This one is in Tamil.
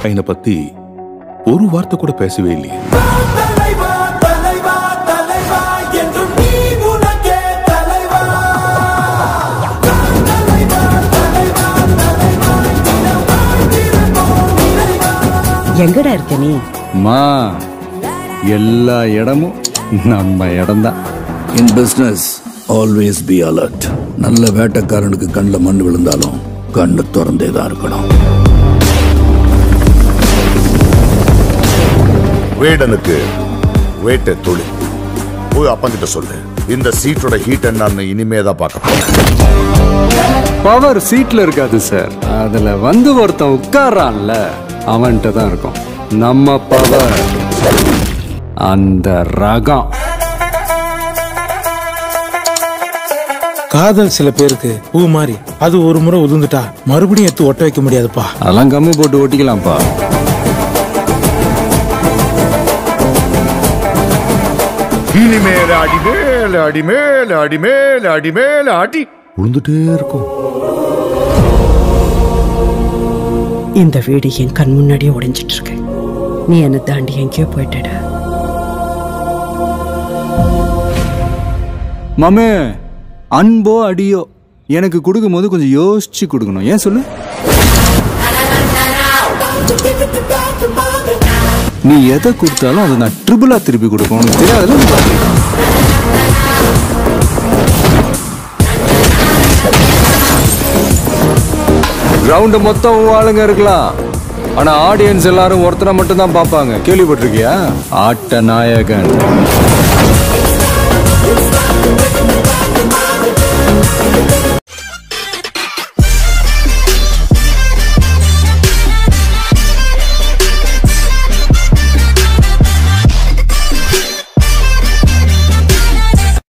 நாராயண பத்தி ஒரு வார்த்தை கூட பேசவே இல்லையே தலைவா தலைவா தலைவா என்றும் நீ உனக்கே தலைவா தலைவா தலைவா தலைவா தினம் வாழ்ந்திருப்போம் நிறைவா எங்கடா இருக்க நீ மா எல்லா இடமும் நம்ம இடம்தான் in business always be alert நல்ல வேட்டைக்காரனுக்கு கண்ணில் மண் விழுந்தாலும் கண்ணு திறந்தே தான் இருக்கணும் வேடனுக்கு வேட்டை தொழில் போய் அப்பங்கிட்ட சொல்லு இந்த சீட்டோட ஹீட் என்னன்னு இனிமே தான் பார்க்க போறேன். பவர் சீட்ல இருக்காது சார் அதுல வந்து ஒருத்தன் உட்கார்றான்ல அவன்கிட்ட தான் இருக்கும் நம்ம பவர் அந்த ரகம் காதல் சில பேருக்கு பூ மாதிரி அது ஒரு முறை உதிர்ந்துட்டா மறுபடியும் எடுத்து ஒட்ட வைக்க முடியாதுப்பா அதெல்லாம் கம்மி போட்டு ஓட்டிக்கலாம்ப்பா இனிமேல் அடி மேல அடி மேல அடி மேல அடி மேல அடி விழுந்துட்டே இருக்கும் இந்த வீடு என் கண் முன்னாடியே உடைஞ்சிட்டு இருக்கு நீ என்னை தாண்டி எங்கேயோ போயிட்டடா மாமே அன்போ அடியோ எனக்கு கொடுக்கும் போது கொஞ்சம் யோசிச்சு கொடுக்கணும் ஏன் சொல்லு நீ எதை கொடுத்தாலும் அதை நான் ட்ரிபிளா திருப்பி கொடுப்பேன் உனக்கு தெரியாதுல்ல நீ பாரு. கிரவுண்ட் மொத்தம் உன் ஆளுங்க இருக்கலாம் ஆனா ஆடியன்ஸ் எல்லாரும் ஒருத்தனை மட்டும் தான் பார்ப்பாங்க கேள்விப்பட்டிருக்கியா ஆட்ட நாயகன் Thank